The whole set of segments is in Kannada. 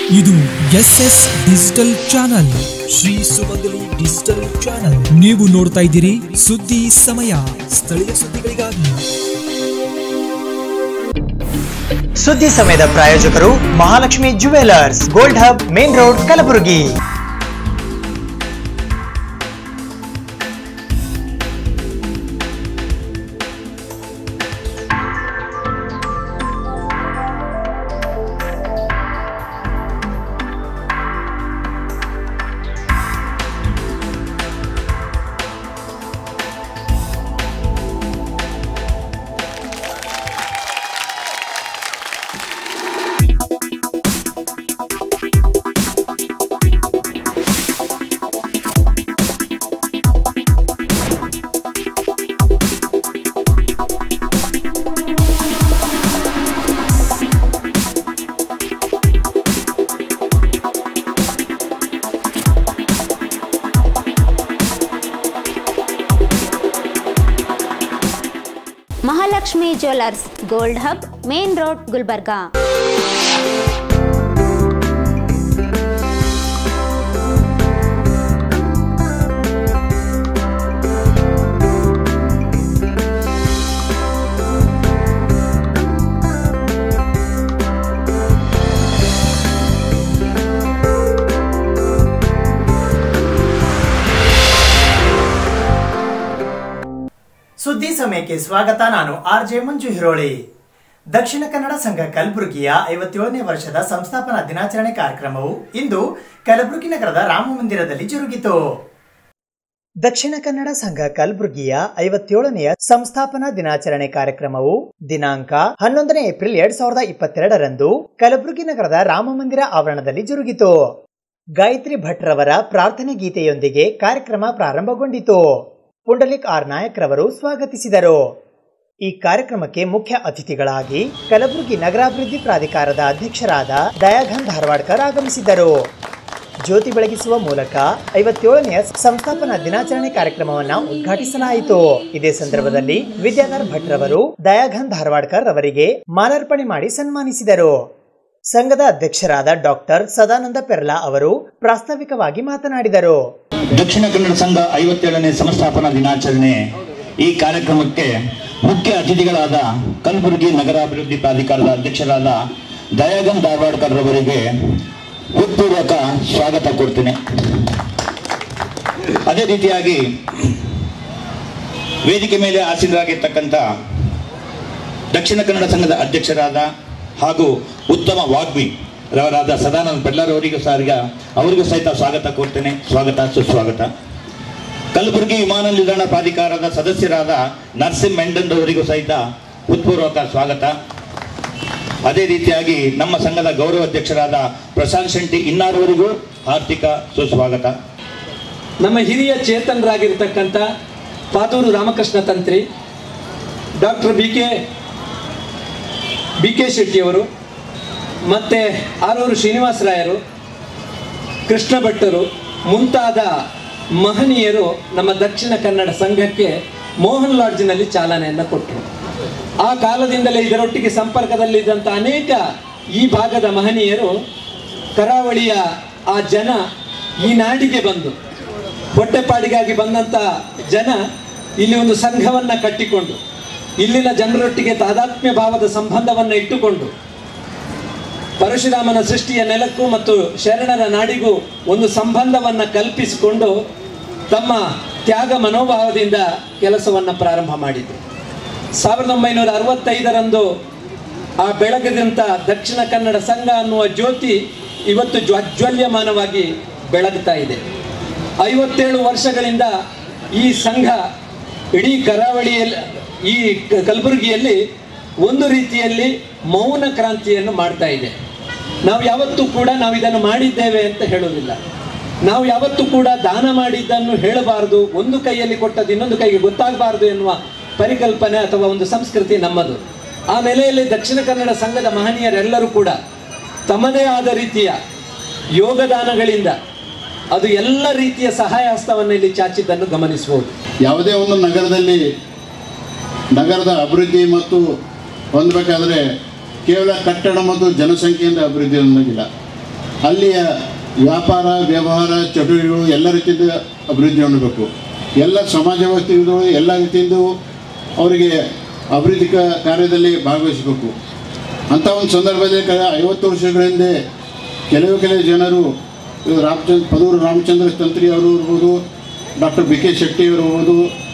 ಇದು S S digital channel Shri Sumangali digital channel ನೀವು ನೋಡ್ತಾ ಇದ್ದೀರಿ ಸುದ್ದಿ ಸಮಯ ಸ್ಥಳೀಯ ಸುದ್ದಿಗಳಿಗಾಗಿ ಸುದ್ದಿ ಸಮಯದ ಪ್ರಾಯೋಜಕರು Mahalakshmi jewellers gold hub main road Kalaburagi Mahalakshmi jewellers gold hub main road Gulbarga ಸುದ್ದಿ ಸಮಯಕ್ಕೆ ಸ್ವಾಗತ ನಾನು ಆರ್ ಜೆ ಮಂಜು ಹಿರೋಳಿ ದಕ್ಷಿಣ ಕನ್ನಡ ಸಂಘ ಕಲಬುರಗಿಯ ಐವತ್ತೇಳನೇ ವರ್ಷದ ಸಂಸ್ಥಾಪನಾ ದಿನಾಚರಣೆ ಕಾರ್ಯಕ್ರಮವು ಇಂದು ಕಲಬುರಗಿ ನಗರದ ರಾಮ ಮಂದಿರದಲ್ಲಿ ಜರುಗಿತು ದಕ್ಷಿಣ ಕನ್ನಡ ಸಂಘ ಕಲಬುರಗಿಯ ಐವತ್ತೇಳನೆಯ ಸಂಸ್ಥಾಪನಾ ದಿನಾಚರಣೆ ಕಾರ್ಯಕ್ರಮವು ದಿನಾಂಕ ಹನ್ನೊಂದನೇ ಏಪ್ರಿಲ್ ಎರಡ್ ಸಾವಿರದ ಇಪ್ಪತ್ತೆರಡರಂದು ಕಲಬುರಗಿ ನಗರದ ರಾಮ ಮಂದಿರ ಆವರಣದಲ್ಲಿ ಜರುಗಿತು ಗಾಯತ್ರಿ ಭಟ್ರವರ ಪ್ರಾರ್ಥನೆ ಗೀತೆಯೊಂದಿಗೆ ಕಾರ್ಯಕ್ರಮ ಪ್ರಾರಂಭಗೊಂಡಿತು ಪುಂಡಲಿಕ್ ಆರ್ ನಾಯಕ್ ರವರು ಸ್ವಾಗತಿಸಿದರು ಈ ಕಾರ್ಯಕ್ರಮಕ್ಕೆ ಮುಖ್ಯ ಅತಿಥಿಗಳಾಗಿ ಕಲಬುರಗಿ ನಗರಾಭಿವೃದ್ಧಿ ಪ್ರಾಧಿಕಾರದ ಅಧ್ಯಕ್ಷರಾದ ದಯಾಘನ್ ಧಾರವಾಡ್ಕರ್ ಆಗಮಿಸಿದ್ದರು ಜ್ಯೋತಿ ಬೆಳಗಿಸುವ ಮೂಲಕ ಐವತ್ತೇಳನೆಯ ಸಂಸ್ಥಾಪನಾ ದಿನಾಚರಣೆ ಕಾರ್ಯಕ್ರಮವನ್ನು ಉದ್ಘಾಟಿಸಲಾಯಿತು ಇದೇ ಸಂದರ್ಭದಲ್ಲಿ ವಿದ್ಯಾಧರ್ ಭಟ್ ರವರು ದಯಾಘನ್ ಧಾರವಾಡ್ಕರ್ ಅವರಿಗೆ ಮಾಲಾರ್ಪಣೆ ಮಾಡಿ ಸನ್ಮಾನಿಸಿದರು ಸಂಘದ ಅಧ್ಯಕ್ಷರಾದ ಡಾಕ್ಟರ್ ಸದಾನಂದ ಪೆರ್ಲಾ ಅವರು ಪ್ರಾಸ್ತಾವಿಕವಾಗಿ ಮಾತನಾಡಿದರು ದಕ್ಷಿಣ ಕನ್ನಡ ಸಂಘ ಐವತ್ತೇಳನೇ ಸಂಸ್ಥಾಪನಾ ದಿನಾಚರಣೆ ಈ ಕಾರ್ಯಕ್ರಮಕ್ಕೆ ಮುಖ್ಯ ಅತಿಥಿಗಳಾದ ಕಲಬುರಗಿ ನಗರಾಭಿವೃದ್ಧಿ ಪ್ರಾಧಿಕಾರದ ಅಧ್ಯಕ್ಷರಾದ ದಯಾಗನ್ ಧಾರವಾಡ್ಕರ್ ರವರಿಗೆ ಹೃತ್ಪೂರ್ವಕ ಸ್ವಾಗತ ಕೊಡ್ತೇನೆ ಅದೇ ರೀತಿಯಾಗಿ ವೇದಿಕೆ ಮೇಲೆ ಆಸೀನರಾಗಿರ್ತಕ್ಕಂಥ ದಕ್ಷಿಣ ಕನ್ನಡ ಸಂಘದ ಅಧ್ಯಕ್ಷರಾದ ಹಾಗೂ ಉತ್ತಮ ವಾಗ್ಮಿ ರವರಾದ ಸದಾನಂದ ಪೆಲ್ಲರವರಿಗೂ ಸಾರಿಗ ಅವರಿಗೂ ಸಹಿತ ಸ್ವಾಗತ ಕೊಡ್ತೇನೆ ಸ್ವಾಗತ ಸುಸ್ವಾಗತ ಕಲಬುರಗಿ ವಿಮಾನ ನಿಲ್ದಾಣ ಪ್ರಾಧಿಕಾರದ ಸದಸ್ಯರಾದ ನರ್ಸಿಂ ಮೆಂಡನ್ ಅವರಿಗೂ ಸಹಿತ ಹೃತ್ಪೂರ್ವಕ ಸ್ವಾಗತ ಅದೇ ರೀತಿಯಾಗಿ ನಮ್ಮ ಸಂಘದ ಗೌರವ ಅಧ್ಯಕ್ಷರಾದ ಪ್ರಶಾಂತ್ ಶೆಟ್ಟಿ ಇನ್ನಾರವರಿಗೂ ಆರ್ಥಿಕ ಸುಸ್ವಾಗತ ನಮ್ಮ ಹಿರಿಯ ಚೇತನರಾಗಿರ್ತಕ್ಕಂಥ Padur Ramakrishna Tantri doctor B K B K ಶೆಟ್ಟಿಯವರು ಮತ್ತು ಆರೂರು ಶ್ರೀನಿವಾಸರಾಯರು ಕೃಷ್ಣ ಭಟ್ಟರು ಮುಂತಾದ ಮಹನೀಯರು ನಮ್ಮ ದಕ್ಷಿಣ ಕನ್ನಡ ಸಂಘಕ್ಕೆ ಮೋಹನ್ ಲಾಡ್ಜಿನಲ್ಲಿ ಚಾಲನೆಯನ್ನು ಕೊಟ್ಟರು ಆ ಕಾಲದಿಂದಲೇ ಇದರೊಟ್ಟಿಗೆ ಸಂಪರ್ಕದಲ್ಲಿದ್ದಂಥ ಅನೇಕ ಈ ಭಾಗದ ಮಹನೀಯರು ಕರಾವಳಿಯ ಆ ಜನ ಈ ನಾಡಿಗೆ ಬಂದು ಹೊಟ್ಟೆಪಾಡಿಗಾಗಿ ಬಂದಂಥ ಜನ ಇಲ್ಲಿ ಒಂದು ಸಂಘವನ್ನು ಕಟ್ಟಿಕೊಂಡು ಇಲ್ಲಿನ ಜನರೊಟ್ಟಿಗೆ ತಾದಾತ್ಮ್ಯ ಭಾವದ ಸಂಬಂಧವನ್ನು ಇಟ್ಟುಕೊಂಡು ಪರಶುರಾಮನ ಸೃಷ್ಟಿಯ ನೆಲಕ್ಕೂ ಮತ್ತು ಶರಣರ ನಾಡಿಗೂ ಒಂದು ಸಂಬಂಧವನ್ನು ಕಲ್ಪಿಸಿಕೊಂಡು ತಮ್ಮ ತ್ಯಾಗ ಮನೋಭಾವದಿಂದ ಕೆಲಸವನ್ನು ಪ್ರಾರಂಭ ಮಾಡಿದರು ಸಾವಿರದ ಒಂಬೈನೂರ ಅರವತ್ತೈದರಂದು ಆ ಬೆಳಗದಂಥ ದಕ್ಷಿಣ ಕನ್ನಡ ಸಂಘ ಅನ್ನುವ ಜ್ಯೋತಿ ಇವತ್ತು ಜ್ವಾಜ್ವಲ್ಯಮಾನವಾಗಿ ಬೆಳಗ್ತಾ ಇದೆ ಐವತ್ತೇಳು ವರ್ಷಗಳಿಂದ ಈ ಸಂಘ ಇಡೀ ಕರಾವಳಿಯಲ್ಲಿ ಈ ಕ- ಕಲಬುರಗಿಯಲ್ಲಿ ಒಂದು ರೀತಿಯಲ್ಲಿ ಮೌನ ಕ್ರಾಂತಿಯನ್ನು ಮಾಡ್ತಾ ಇದೆ ನಾವು ಯಾವತ್ತೂ ಕೂಡ ನಾವು ಇದನ್ನು ಮಾಡಿದ್ದೇವೆ ಅಂತ ಹೇಳೋದಿಲ್ಲ ನಾವು ಯಾವತ್ತೂ ಕೂಡ ದಾನ ಮಾಡಿದ್ದನ್ನು ಹೇಳಬಾರದು ಒಂದು ಕೈಯಲ್ಲಿ ಕೊಟ್ಟದ್ದು ಇನ್ನೊಂದು ಕೈಗೆ ಗೊತ್ತಾಗಬಾರದು ಎನ್ನುವ ಪರಿಕಲ್ಪನೆ ಅಥವಾ ಒಂದು ಸಂಸ್ಕೃತಿ ನಮ್ಮದು ಆ ನೆಲೆಯಲ್ಲಿ ದಕ್ಷಿಣ ಕನ್ನಡ ಸಂಘದ ಮಹನೀಯರೆಲ್ಲರೂ ಕೂಡ ತಮ್ಮದೇ ಆದ ರೀತಿಯ ಯೋಗದಾನಗಳಿಂದ ಅದು ಎಲ್ಲ ರೀತಿಯ ಸಹಾಯ ಹಸ್ತವನ್ನು ಇಲ್ಲಿ ಚಾಚಿದ್ದನ್ನು ಗಮನಿಸಬಹುದು ಯಾವುದೇ ಒಂದು ನಗರದಲ್ಲಿ ನಗರದ ಅಭಿವೃದ್ಧಿ ಮತ್ತು ಹೊಂದಬೇಕಾದ್ರೆ ಕೇವಲ ಕಟ್ಟಡ ಮತ್ತು ಜನಸಂಖ್ಯೆಯಿಂದ ಅಭಿವೃದ್ಧಿ ಹೊಂದೋಗಿಲ್ಲ ಅಲ್ಲಿಯ ವ್ಯಾಪಾರ ವ್ಯವಹಾರ ಚಟುವಟಿಕೆಗಳು ಎಲ್ಲ ರೀತಿಯಿಂದ ಅಭಿವೃದ್ಧಿ ಹೊಂದಬೇಕು ಎಲ್ಲ ಸಮಾಜ ವ್ಯವಸ್ಥೆಗಳು ಎಲ್ಲ ರೀತಿಯಿಂದ ಅವರಿಗೆ ಅಭಿವೃದ್ಧಿ ಕ- ಕಾರ್ಯದಲ್ಲಿ ಭಾಗವಹಿಸಬೇಕು ಅಂಥ ಒಂದು ಸಂದರ್ಭದಲ್ಲಿ ಕಳೆದ ಐವತ್ತು ವರ್ಷಗಳ ಹಿಂದೆ ಕೆಲವು ಕೆಲವು ಜನರು ಇವರು ರಾಮಚಂದ್ರ ಪದೂರು ರಾಮಚಂದ್ರ ತಂತ್ರಿ ಅವರು ಇರ್ಬೋದು ಡಾಕ್ಟರ್ ಬಿ ಕೆ ಶೆಟ್ಟಿ ಅವರು ಇರ್ಬೋದು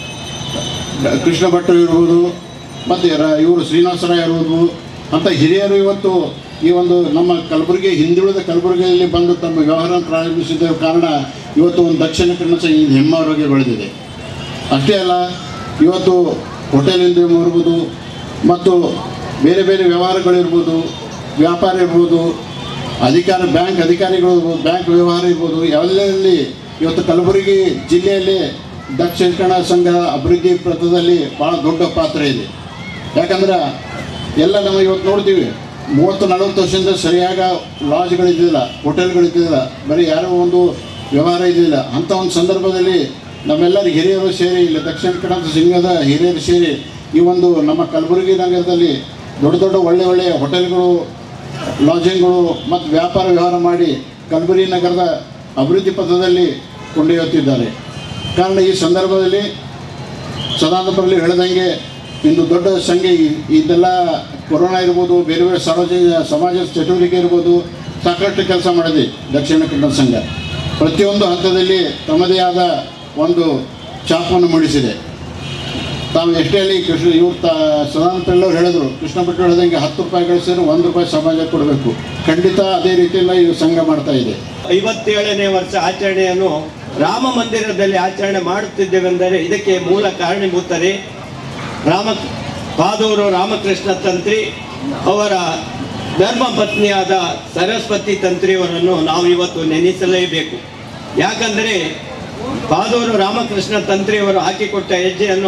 ಡ- ಕೃಷ್ಣ ಭಟ್ರು ಇರ್ಬೋದು ಮತ್ತು ರ- ಇವರು ಶ್ರೀನಿವಾಸರಾಯ್ ಇರ್ಬೋದು ಅಂಥ ಹಿರಿಯರು ಇವತ್ತು ಈ ಒಂದು ನಮ್ಮ ಕಲಬುರಗಿ ಹಿಂದುಳಿದ ಕಲಬುರಗಿಯಲ್ಲಿ ಬಂದು ತಮ್ಮ ವ್ಯವಹಾರ ಪ್ರಾರಂಭಿಸಿದ ಕಾರಣ ಇವತ್ತು ಒಂದು ದಕ್ಷಿಣ ಕನ್ನಡ ಸಹ ಈ ಹೆಮ್ಮಾರೋಗ್ಯ ಬೆಳೆದಿದೆ ಅಷ್ಟೇ ಅಲ್ಲ ಇವತ್ತು ಹೋಟೆಲಿಂದ ಇರ್ಬೋದು ಮತ್ತು ಬೇರೆ ಬೇರೆ ವ್ಯವಹಾರಗಳಿರ್ಬೋದು ವ್ಯಾಪಾರ ಇರ್ಬೋದು ಅಧಿಕಾರ ಬ್ಯಾಂಕ್ ಅಧಿಕಾರಿಗಳು ಇರ್ಬೋದು ಬ್ಯಾಂಕ್ ವ್ಯವಹಾರ ಇರ್ಬೋದು ಎಲ್ಲೆಲ್ಲಿ ಇವತ್ತು ಕಲಬುರಗಿ ಜಿಲ್ಲೆಯಲ್ಲಿ ದಕ್ಷಿಣ ಕನ್ನಡ ಸಂಘ ಅಭಿವೃದ್ಧಿ ಪಥದಲ್ಲಿ ಭಾಳ ದೊಡ್ಡ ಪಾತ್ರ ಇದೆ ಯಾಕಂದ್ರೆ ಎಲ್ಲ ನಾವು ಇವತ್ತು ನೋಡ್ತೀವಿ ಮೂವತ್ತು ನಲವತ್ತು ವರ್ಷದಿಂದ ಸರಿಯಾದ ಲಾಡ್ಜ್ಗಳಿದ್ದಿಲ್ಲ ಹೋಟೆಲ್ಗಳಿದ್ದಿಲ್ಲ ಬರೀ ಯಾರೋ ಒಂದು ವ್ಯವಹಾರ ಇದ್ದಿಲ್ಲ ಅಂಥ ಒಂದು ಸಂದರ್ಭದಲ್ಲಿ ನಮ್ಮೆಲ್ಲರ ಹಿರಿಯರು ಸೇರಿ ಇಲ್ಲಿ ದಕ್ಷಿಣ ಕನ್ನಡ ಸಂಘದ ಹಿರಿಯರು ಸೇರಿ ಈ ಒಂದು ನಮ್ಮ ಕಲಬುರಗಿ ನಗರದಲ್ಲಿ ದೊಡ್ಡ ದೊಡ್ಡ ಒಳ್ಳೆ ಒಳ್ಳೆಯ ಹೋಟೆಲ್ಗಳು ಲಾಡ್ಜಿಂಗ್ಗಳು ಮತ್ತು ವ್ಯಾಪಾರ ವ್ಯವಹಾರ ಮಾಡಿ ಕಲಬುರಗಿ ನಗರದ ಅಭಿವೃದ್ಧಿ ಪಥದಲ್ಲಿ ಕೊಂಡೊಯ್ಯುತ್ತಿದ್ದಾರೆ ಕಾರಣ ಈ ಸಂದರ್ಭದಲ್ಲಿ ಸದಾನಂದಪುರಲ್ಲಿ ಹೇಳ್ದಂಗೆ ಇಂದು ದೊಡ್ಡ ಸಂಖ್ಯೆ ಈ- ಇದೆಲ್ಲ ಕೊರೋನಾ ಇರ್ಬೋದು ಬೇರೆ ಬೇರೆ ಸಾರ್ವಜನಿಕ ಸಮಾಜ ಚಟುವಟಿಕೆ ಇರ್ಬೋದು ಸಾಕಷ್ಟು ಕೆಲಸ ಮಾಡಿದೆ ದಕ್ಷಿಣ ಕನ್ನಡ ಸಂಘ ಪ್ರತಿಯೊಂದು ಹಂತದಲ್ಲಿ ತಮ್ಮದೇ ಆದ ಒಂದು ಛಾಪನ್ನು ಮೂಡಿಸಿದೆ ತಾವು ಎಷ್ಟೇ ಹೇಳಿ ಕೃಷ್ಣ ಇವ್ರು ತಾ ಸದಾನಂದ ಅವರು ಹೇಳಿದ್ರು ಕೃಷ್ಣ ಭಟ್ರು ಹೇಳ್ದಂಗೆ ಹತ್ತು ರೂಪಾಯಿ ಗಳಿಸಿದ್ರು ಒಂದು ರೂಪಾಯಿ ಸಮಾಜಕ್ಕೆ ಕೊಡಬೇಕು ಖಂಡಿತ ಅದೇ ರೀತಿಯಲ್ಲಿ ಈ ಸಂಘ ಮಾಡ್ತಾ ಇದೆ ಐವತ್ತೇಳನೇ ವರ್ಷ ಆಚರಣೆಯನ್ನು ರಾಮ ಮಂದಿರದಲ್ಲಿ ಆಚರಣೆ ಮಾಡುತ್ತಿದ್ದೇವೆಂದರೆ ಇದಕ್ಕೆ ಮೂಲ ಕಾರಣೀಭೂತರೇ ರಾಮ ಪಾದೂರು ರಾಮಕೃಷ್ಣ ತಂತ್ರಿ ಅವರ ಧರ್ಮಪತ್ನಿಯಾದ ಸರಸ್ವತಿ ತಂತ್ರಿಯವರನ್ನು ನಾವು ಇವತ್ತು ನೆನೆಸಲೇಬೇಕು ಯಾಕಂದರೆ ಪಾದೂರು ರಾಮಕೃಷ್ಣ ತಂತ್ರಿಯವರು ಹಾಕಿಕೊಟ್ಟ ಹೆಜ್ಜೆಯನ್ನು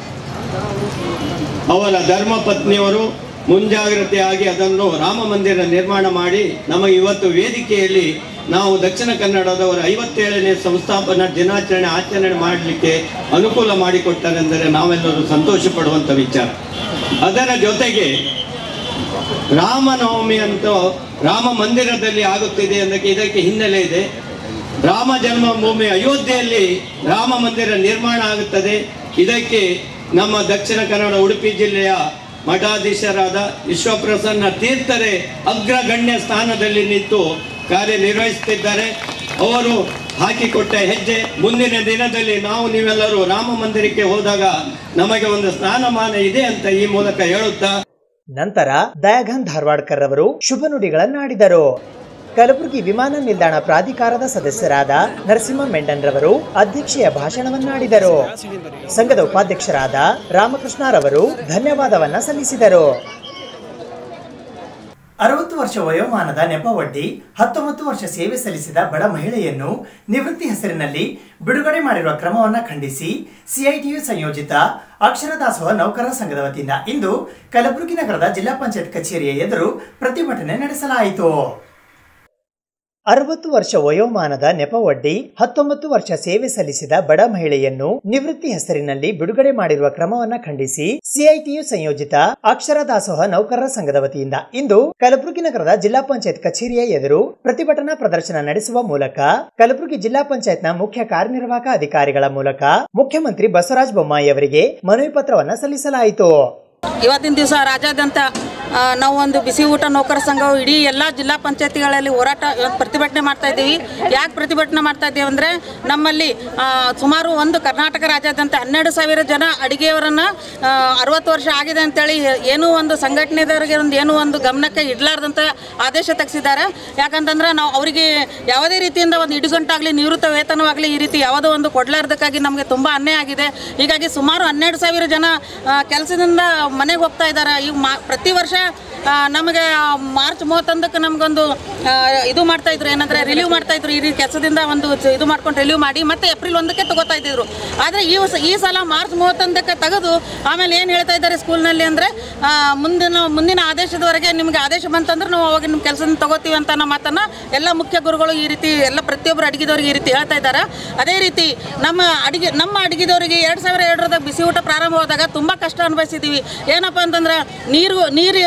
ಅವರ ಧರ್ಮಪತ್ನಿಯವರು ಮುಂಜಾಗ್ರತೆಯಾಗಿ ಅದನ್ನು ರಾಮ ಮಂದಿರ ನಿರ್ಮಾಣ ಮಾಡಿ ನಮಗೆ ಇವತ್ತು ವೇದಿಕೆಯಲ್ಲಿ ನಾವು ದಕ್ಷಿಣ ಕನ್ನಡದವರ ಐವತ್ತೇಳನೇ ಸಂಸ್ಥಾಪನಾ ದಿನಾಚರಣೆ ಆಚರಣೆ ಮಾಡಲಿಕ್ಕೆ ಅನುಕೂಲ ಮಾಡಿಕೊಟ್ಟರೆಂದರೆ ನಾವೆಲ್ಲರೂ ಸಂತೋಷ ಪಡುವಂಥ ವಿಚಾರ ಅದರ ಜೊತೆಗೆ ರಾಮನವಮಿ ಅಂತೂ ರಾಮ ಮಂದಿರದಲ್ಲಿ ಆಗುತ್ತಿದೆ ಅನ್ನೋಕ್ಕೆ ಇದಕ್ಕೆ ಹಿನ್ನೆಲೆ ಇದೆ ರಾಮ ಜನ್ಮಭೂಮಿ ಅಯೋಧ್ಯೆಯಲ್ಲಿ ರಾಮ ಮಂದಿರ ನಿರ್ಮಾಣ ಆಗುತ್ತದೆ ಇದಕ್ಕೆ ನಮ್ಮ ದಕ್ಷಿಣ ಕನ್ನಡ ಉಡುಪಿ ಜಿಲ್ಲೆಯ ಮಠಾಧೀಶರಾದ ವಿಶ್ವಪ್ರಸನ್ನ ತೀರ್ಥರೇ ಅಗ್ರಗಣ್ಯ ಸ್ಥಾನದಲ್ಲಿ ನಿಂತು ಕಾರ್ಯನಿರ್ವಹಿಸುತ್ತಿದ್ದಾರೆ ಅವರು ಹಾಕಿಕೊಟ್ಟ ಹೆಜ್ಜೆ ಮುಂದಿನ ದಿನದಲ್ಲಿ ನಾವು ನೀವೆಲ್ಲರೂ ರಾಮ ಮಂದಿರಕ್ಕೆ ಹೋದಾಗ ನಮಗೆ ಒಂದು ಸ್ಥಾನಮಾನ ಇದೆ ಅಂತ ಈ ಮೂಲಕ ಹೇಳುತ್ತಾ ನಂತರ ದಯಾಘನ್ ಧಾರವಾಡ್ಕರ್ ರವರು ಶುಭ ನುಡಿಗಳನ್ನಾಡಿದರು ಕಲಬುರಗಿ ವಿಮಾನ ನಿಲ್ದಾಣ ಪ್ರಾಧಿಕಾರದ ಸದಸ್ಯರಾದ ನರಸಿಂಹ ಮೆಂಡನ್ ರವರು ಅಧ್ಯಕ್ಷೀಯ ಭಾಷಣವನ್ನಾಡಿದರು ಸಂಘದ ಉಪಾಧ್ಯಕ್ಷರಾದ ರಾಮಕೃಷ್ಣರವರು ಧನ್ಯವಾದವನ್ನ ಸಲ್ಲಿಸಿದರು ಅರವತ್ತು ವರ್ಷ ವಯೋಮಾನದ ನೆಪವೊಡ್ಡಿ ಹತ್ತೊಂಬತ್ತು ವರ್ಷ ಸೇವೆ ಸಲ್ಲಿಸಿದ ಬಡ ಮಹಿಳೆಯನ್ನು ನಿವೃತ್ತಿ ಹೆಸರಿನಲ್ಲಿ ಬಿಡುಗಡೆ ಮಾಡಿರುವ ಕ್ರಮವನ್ನು ಖಂಡಿಸಿ ಸಿಐಟಿಯು ಸಂಯೋಜಿತ ಅಕ್ಷರ ದಾಸೋಹ ನೌಕರರ ಸಂಘದ ವತಿಯಿಂದ ಇಂದು ಕಲಬುರಗಿ ನಗರದ ಜಿಲ್ಲಾ ಪಂಚಾಯತ್ ಕಚೇರಿಯ ಎದುರು ಪ್ರತಿಭಟನೆ ನಡೆಸಲಾಯಿತು ಅರವತ್ತು ವರ್ಷ ವಯೋಮಾನದ ನೆಪವೊಡ್ಡಿ ಹತ್ತೊಂಬತ್ತು ವರ್ಷ ಸೇವೆ ಸಲ್ಲಿಸಿದ ಬಡ ಮಹಿಳೆಯನ್ನು ನಿವೃತ್ತಿ ಹೆಸರಿನಲ್ಲಿ ಬಿಡುಗಡೆ ಮಾಡಿರುವ ಕ್ರಮವನ್ನ ಖಂಡಿಸಿ ಸಿಐಟಿಯು ಸಂಯೋಜಿತ ಅಕ್ಷರ ದಾಸೋಹ ನೌಕರರ ಸಂಘದ ವತಿಯಿಂದ ಇಂದು ಕಲಬುರಗಿ ನಗರದ ಜಿಲ್ಲಾ ಪಂಚಾಯತ್ ಕಚೇರಿಯ ಎದುರು ಪ್ರತಿಭಟನಾ ಪ್ರದರ್ಶನ ನಡೆಸುವ ಮೂಲಕ ಕಲಬುರಗಿ ಜಿಲ್ಲಾ ಪಂಚಾಯತ್ನ ಮುಖ್ಯ ಕಾರ್ಯನಿರ್ವಾಹಕ ಅಧಿಕಾರಿಗಳ ಮೂಲಕ ಮುಖ್ಯಮಂತ್ರಿ ಬಸವರಾಜ ಬೊಮ್ಮಾಯಿ ಅವರಿಗೆ ಮನವಿ ಪತ್ರವನ್ನ ಸಲ್ಲಿಸಲಾಯಿತು ಇವತ್ತಿನ ದಿವಸ ರಾಜ್ಯಾದ್ಯಂತ ಆ, ನಾವು ಒಂದು ಬಿಸಿ ಊಟ ನೌಕರ ಸಂಘವು ಇಡೀ ಎಲ್ಲ ಜಿಲ್ಲಾ ಪಂಚಾಯತಿಗಳಲ್ಲಿ ಹೋರಾಟ ಇವತ್ತು ಪ್ರತಿಭಟನೆ ಮಾಡ್ತಾ ಇದ್ದೀವಿ ಯಾಕೆ ಪ್ರತಿಭಟನೆ ಮಾಡ್ತಾ ಇದ್ದೀವಿ ಅಂದರೆ ನಮ್ಮಲ್ಲಿ ಆ, ಸುಮಾರು ಒಂದು ಕರ್ನಾಟಕ ರಾಜ್ಯಾದ್ಯಂತ ಹನ್ನೆರಡು ಸಾವಿರ ಜನ ಅಡಿಗೆಯವರನ್ನು ಅರವತ್ತು ವರ್ಷ ಆಗಿದೆ ಅಂತೇಳಿ ಏನೂ ಒಂದು ಸಂಘಟನೆದವರಿಗೆ ಒಂದು ಏನೂ ಒಂದು ಗಮನಕ್ಕೆ ಇಡಲಾರ್ದಂಥ ಆದೇಶ ತೆಗೆಸಿದ್ದಾರೆ ಯಾಕಂತಂದ್ರೆ ನಾವು ಅವರಿಗೆ ಯಾವುದೇ ರೀತಿಯಿಂದ ಒಂದು ಇಡುಗಂಟಾಗಲಿ ನಿವೃತ್ತ ವೇತನವಾಗಲಿ ಈ ರೀತಿ ಯಾವುದೋ ಒಂದು ಕೊಡಲಾರ್ದಕ್ಕಾಗಿ ನಮಗೆ ತುಂಬ ಅನ್ಯಾಯ ಆಗಿದೆ ಹೀಗಾಗಿ ಸುಮಾರು ಹನ್ನೆರಡು ಸಾವಿರ ಜನ ಆ, ಕೆಲಸದಿಂದ ಮನೆಗೆ ಹೋಗ್ತಾ ಇದ್ದಾರೆ ಈಗ ಮಾ ಪ್ರತಿ ವರ್ಷ ಆ, ನಮಗೆ ಆ, ಮಾರ್ಚ್ ಮೂವತ್ತೊಂದಕ್ಕೆ ನಮಗೊಂದು ಆ, ಇದು ಮಾಡ್ತಾ ಇದ್ರು ಏನಂದ್ರೆ ರಿಲೀವ್ ಮಾಡ್ತಾ ಇದ್ರು ಈ ರೀತಿ ಕೆಲಸದಿಂದ ಒಂದು ಚ- ಇದು ಮಾಡ್ಕೊಂಡು ರಿಲೀವ್ ಮಾಡಿ ಮತ್ತೆ ಏಪ್ರಿಲ್ ಒಂದಕ್ಕೆ ತಗೋತಾ ಇದ್ದಿದ್ರು ಆದರೆ ಈ ಸ- ಈ ಸಲ ಮಾರ್ಚ್ ಮೂವತ್ತೊಂದಕ್ಕೆ ತೆಗೆದು ಆಮೇಲೆ ಏನು ಹೇಳ್ತಾ ಇದ್ದಾರೆ ಸ್ಕೂಲ್ನಲ್ಲಿ ಅಂದರೆ ಮುಂದಿನ ಮುಂದಿನ ಆದೇಶದವರೆಗೆ ನಿಮಗೆ ಆದೇಶ ಬಂತಂದ್ರೆ ನಾವು ಅವಾಗ ನಿಮ್ಮ ಕೆಲಸದಿಂದ ತಗೋತೀವಿ ಅಂತ ಅನ್ನೋ ಮಾತನ್ನು ಎಲ್ಲ ಮುಖ್ಯ ಗುರುಗಳು ಈ ರೀತಿ ಎಲ್ಲ ಪ್ರತಿಯೊಬ್ಬರು ಅಡಿಗೆದವ್ರಿಗೆ ಈ ರೀತಿ ಹೇಳ್ತಾ ಇದ್ದಾರೆ ಅದೇ ರೀತಿ ನಮ್ಮ ಅಡಿಗೆ ನಮ್ಮ ಅಡಿಗೆದವರಿಗೆ ಎರಡು ಸಾವಿರ ಎರಡರದಾಗ ಬಿಸಿ ಊಟ ಪ್ರಾರಂಭವಾದಾಗ ತುಂಬ ಕಷ್ಟ ಅನುಭವಿಸಿದ್ದೀವಿ ಏನಪ್ಪ ಅಂತಂದ್ರೆ ನೀರು ನೀರು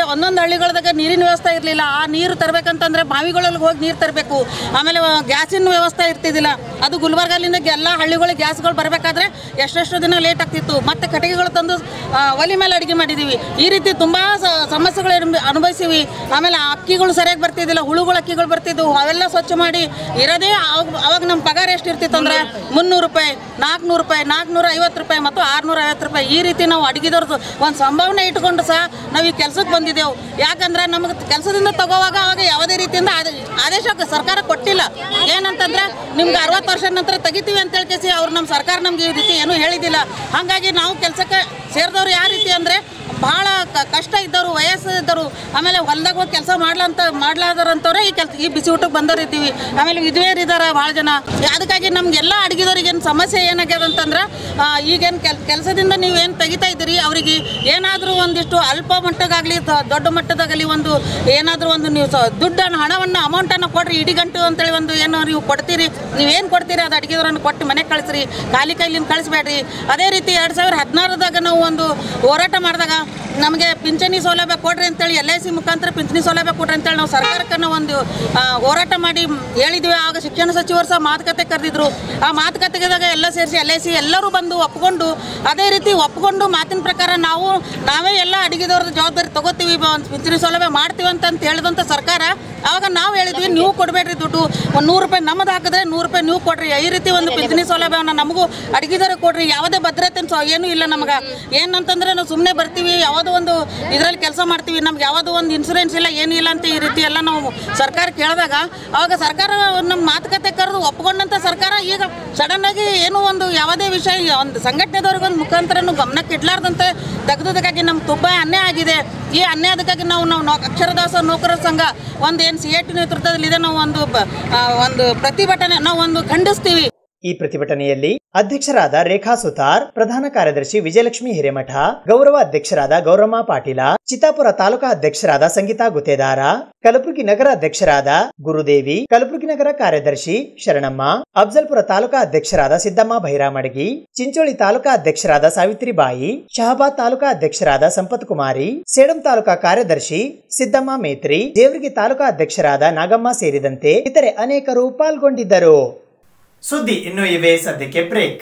ಒಂದೊಂದು ಹಳ್ಳಿಗಳದಾಗ ನೀರಿನ ವ್ಯವಸ್ಥೆ ಇರಲಿಲ್ಲ ಆ ನೀರು ತರಬೇಕಂತಂದ್ರೆ ಬಾವಿಗಳಲ್ಲಿ ಹೋಗಿ ನೀರು ತರಬೇಕು ಆಮೇಲೆ ಗ್ಯಾಸಿನ ವ್ಯವಸ್ಥೆ ಇರ್ತಿದ್ದಿಲ್ಲ ಅದು ಗುಲ್ಬರ್ಗಲಿಂದ ಎಲ್ಲ ಹಳ್ಳಿಗಳಿಗೆ ಗ್ಯಾಸ್ಗಳು ಬರಬೇಕಾದ್ರೆ ಎಷ್ಟೆಷ್ಟು ದಿನ ಲೇಟ್ ಆಗ್ತಿತ್ತು ಮತ್ತೆ ಕಟ್ಟಿಗೆಗಳು ತಂದು ಆ, ಒಲೆ ಮೇಲೆ ಅಡುಗೆ ಮಾಡಿದ್ದೀವಿ ಈ ರೀತಿ ತುಂಬ ಸಮಸ್ಯೆಗಳು ಅನುಭ- ಅನುಭವಿಸಿವಿ ಆಮೇಲೆ ಅಕ್ಕಿಗಳು ಸರಿಯಾಗಿ ಬರ್ತಿದ್ದಿಲ್ಲ ಹುಳುಗಳು ಅಕ್ಕಿಗಳು ಬರ್ತಿದ್ವು ಅವೆಲ್ಲ ಸ್ವಚ್ಛ ಮಾಡಿ ಇರೋದೇ ಅವಾಗ ಅವಾಗ ನಮ್ಮ ಪಗಾರ ಎಷ್ಟು ಇರ್ತಿತ್ತು ಅಂದ್ರೆ ಮುನ್ನೂರು ರೂಪಾಯಿ ನಾಲ್ಕುನೂರು ರೂಪಾಯಿ ನಾಲ್ಕುನೂರ ಐವತ್ತು ರೂಪಾಯಿ ಮತ್ತು ಆರುನೂರ ಐವತ್ತು ರೂಪಾಯಿ ಈ ರೀತಿ ನಾವು ಅಡುಗೆದವ್ರದ್ದು ಒಂದು ಸಂಭಾವನೆ ಇಟ್ಕೊಂಡು ಸಹ ನಾವು ಈ ಕೆಲಸಕ್ಕೆ ಬಂದಿದ್ದೆವು ಯಾಕಂದ್ರೆ ನಮಗೆ ಕೆಲಸದಿಂದ ತಗೋವಾಗ ಅವಾಗ ಯಾವುದೇ ರೀತಿಯಿಂದ ಆದ- ಆದೇಶ ಸರ್ಕಾರ ಕೊಟ್ಟಿಲ್ಲ ಏನಂತಂದ್ರೆ ನಿಮ್ಗೆ ಅರವತ್ತು ವರ್ಷದ ನಂತರ ತೆಗಿತೀವಿ ಅಂತ ಹೇಳ್ಕೇಸಿ ಅವ್ರು ನಮ್ಮ ಸರ್ಕಾರ ನಮ್ಗೆ ಈ ರೀತಿ ಏನೂ ಹೇಳಿದ್ದಿಲ್ಲ ಹಾಗಾಗಿ ನಾವು ಕೆಲಸಕ್ಕೆ ಸೇರಿದವ್ರು ಯಾವ ರೀತಿ ಅಂದರೆ ಭಾಳ ಕ- ಕಷ್ಟ ಇದ್ದವರು ವಯಸ್ಸು ಇದ್ದವರು ಆಮೇಲೆ ಹೊಲ್ದಾಗ ಹೋಗಿ ಕೆಲಸ ಮಾಡ್ಲಂತ ಮಾಡ್ಲಾದರಂಥವ್ರೆ ಈ ಕೆಲಸ ಈ ಬಿಸಿ ಊಟಕ್ಕೆ ಬಂದವ್ರು ಇದ್ದೀವಿ ಆಮೇಲೆ ವಿಧವೆಯರು ಇದ್ದಾರೆ ಭಾಳ ಜನ ಅದಕ್ಕಾಗಿ ನಮಗೆಲ್ಲ ಅಡುಗೆದವ್ರಿಗೆ ಏನು ಸಮಸ್ಯೆ ಏನಾಗ್ಯದ ಅಂತಂದ್ರೆ ಈಗೇನು ಕೆಲ್ ಕೆಲಸದಿಂದ ನೀವೇನು ತೆಗಿತಾ ಇದ್ದೀರಿ ಅವರಿಗೆ ಏನಾದರೂ ಒಂದಿಷ್ಟು ಅಲ್ಪ ಮಟ್ಟದಾಗಲಿ ದೊಡ್ಡ ಮಟ್ಟದಾಗಲಿ ಒಂದು ಏನಾದರೂ ಒಂದು ನೀವು ಸ- ದುಡ್ಡನ್ನು ಹಣವನ್ನು ಅಮೌಂಟನ್ನು ಕೊಡ್ರಿ ಇಡೀ ಗಂಟು ಅಂತೇಳಿ ಒಂದು ಏನು ನೀವು ಕೊಡ್ತೀರಿ ನೀವೇನು ಕೊಡ್ತೀರಿ ಅದು ಅಡುಗೆದವ್ರನ್ನು ಕೊಟ್ಟು ಮನೆಗೆ ಕಳಿಸ್ರಿ ಖಾಲಿ ಕೈಲಿಂದ ಕಳಿಸ್ಬೇಡ್ರಿ ಅದೇ ರೀತಿ ಎರಡು ಸಾವಿರ ಹದಿನಾರದಾಗ ನಾವು ಒಂದು ಹೋರಾಟ ಮಾಡಿದಾಗ ನಮಗೆ ಪಿಂಚಣಿ ಸೌಲಭ್ಯ ಕೊಡ್ರಿ ಅಂತೇಳಿ ಎಲ್ ಐ ಸಿ ಮುಖಾಂತರ ಪಿಂಚಣಿ ಸೌಲಭ್ಯ ಕೊಡ್ರಿ ಅಂತೇಳಿ ನಾವು ಸರ್ಕಾರಕ್ಕೆ ನಾವು ಒಂದು ಆ, ಹೋರಾಟ ಮಾಡಿ ಹೇಳಿದ್ವಿ ಆಗ ಶಿಕ್ಷಣ ಸಚಿವರು ಸಹ ಮಾತುಕತೆ ಕರೆದಿದ್ರು ಆ ಮಾತುಕತೆಗೆದಾಗ ಎಲ್ಲ ಸೇರಿಸಿ ಎಲ್ ಐ ಸಿ ಎಲ್ಲರೂ ಬಂದು ಒಪ್ಕೊಂಡು ಅದೇ ರೀತಿ ಒಪ್ಕೊಂಡು ಮಾತಿನ ಪ್ರಕಾರ ನಾವು ನಾವೇ ಎಲ್ಲ ಅಡುಗೆದವ್ರದ್ದು ಜವಾಬ್ದಾರಿ ತಗೋತೀವಿ ಬ- ಒಂದು ಪಿಂಚಣಿ ಸೌಲಭ್ಯ ಮಾಡ್ತೀವಿ ಅಂತ ಅಂತ ಹೇಳಿದಂಥ ಸರ್ಕಾರ ಆವಾಗ ನಾವು ಹೇಳಿದ್ವಿ ನೀವು ಕೊಡಬೇಡ್ರಿ ದುಡ್ಡು ಒಂದು ನೂರು ರೂಪಾಯಿ ನಮ್ಮದು ಹಾಕಿದ್ರೆ ನೂರು ರೂಪಾಯಿ ನೀವು ಕೊಡ್ರಿ ಈ ರೀತಿ ಒಂದು ಪಿಂಚಣಿ ಸೌಲಭ್ಯವನ್ನು ನಮಗೂ ಅಡುಗೆದವ್ರಿಗೆ ಕೊಡ್ರಿ ಯಾವುದೇ ಭದ್ರತೆ ಸೊ ಏನೂ ಇಲ್ಲ ನಮಗೆ ಏನಂತಂದ್ರೆ ನಾವು ಸುಮ್ಮನೆ ಬರ್ತೀವಿ ಯಾವುದೋ ಒಂದು ಇದರಲ್ಲಿ ಕೆಲಸ ಮಾಡ್ತೀವಿ ನಮ್ಗೆ ಯಾವುದೋ ಒಂದು ಇನ್ಸೂರೆನ್ಸ್ ಇಲ್ಲ ಏನೂ ಇಲ್ಲ ಅಂತ ಈ ರೀತಿ ಎಲ್ಲ ನಾವು ಸರ್ಕಾರ ಕೇಳಿದಾಗ ಅವಾಗ ಸರ್ಕಾರ ನಮ್ಮ ಮಾತುಕತೆ ಕರೆದು ಒಪ್ಕೊಂಡಂಥ ಸರ್ಕಾರ ಈಗ ಸಡನ್ ಆಗಿ ಏನೋ ಒಂದು ಯಾವುದೇ ವಿಷಯ ಒಂದು ಸಂಘಟನೆದವ್ರಿಗೆ ಒಂದು ಮುಖಾಂತರನು ಗಮನಕ್ಕೆ ಇಡ್ಲಾರ್ದಂತೆ ತೆಗೆದುದಕ್ಕಾಗಿ ನಮ್ಗೆ ತುಂಬ ಅನ್ಯಾಯ ಆಗಿದೆ ಈ ಅನ್ಯಾಯದಕ್ಕಾಗಿ ನಾವು ನಾವು ನೌ- ಅಕ್ಷರದಾಸ ನೌಕರರ ಸಂಘ ಒಂದು ಏನು ಸಿ ಎ ಟಿ ನೇತೃತ್ವದಲ್ಲಿದೆ ನಾವು ಒಂದು ಬ- ಆ, ಒಂದು ಪ್ರತಿಭಟನೆ ನಾವು ಒಂದು ಖಂಡಿಸ್ತೀವಿ ಈ ಪ್ರತಿಭಟನೆಯಲ್ಲಿ ಅಧ್ಯಕ್ಷರಾದ ರೇಖಾ ಸುತಾರ್ ಪ್ರಧಾನ ಕಾರ್ಯದರ್ಶಿ ವಿಜಯಲಕ್ಷ್ಮಿ ಹಿರೇಮಠ ಗೌರವ ಅಧ್ಯಕ್ಷರಾದ ಗೌರಮ್ಮ ಪಾಟೀಲ ಚಿತ್ತಾಪುರ ತಾಲೂಕಾ ಅಧ್ಯಕ್ಷರಾದ ಸಂಗೀತಾ ಗುತ್ತೇದಾರ ಕಲಬುರಗಿ ನಗರ ಅಧ್ಯಕ್ಷರಾದ ಗುರುದೇವಿ ಕಲಬುರಗಿ ನಗರ ಕಾರ್ಯದರ್ಶಿ ಶರಣಮ್ಮ ಅಫ್ಜಲ್ಪುರ ತಾಲೂಕಾ ಅಧ್ಯಕ್ಷರಾದ ಸಿದ್ದಮ್ಮ ಭೈರಾಮಡಗಿ ಚಿಂಚೋಳಿ ತಾಲೂಕಾ ಅಧ್ಯಕ್ಷರಾದ ಸಾವಿತ್ರಿಬಾಯಿ ಶಹಾಬಾದ್ ತಾಲೂಕಾ ಅಧ್ಯಕ್ಷರಾದ ಸಂಪತ್ ಕುಮಾರಿ ಸೇಡಂ ತಾಲೂಕಾ ಕಾರ್ಯದರ್ಶಿ ಸಿದ್ದಮ್ಮ ಮೇತ್ರಿ ದೇವರಿಗೆ ತಾಲೂಕಾ ಅಧ್ಯಕ್ಷರಾದ ನಾಗಮ್ಮ ಸೇರಿದಂತೆ ಇತರೆ ಅನೇಕರು ಪಾಲ್ಗೊಂಡಿದ್ದರು ಸುದ್ದಿ ಇನ್ನು ಇವೆ ಸದ್ಯಕ್ಕೆ ಬ್ರೇಕ್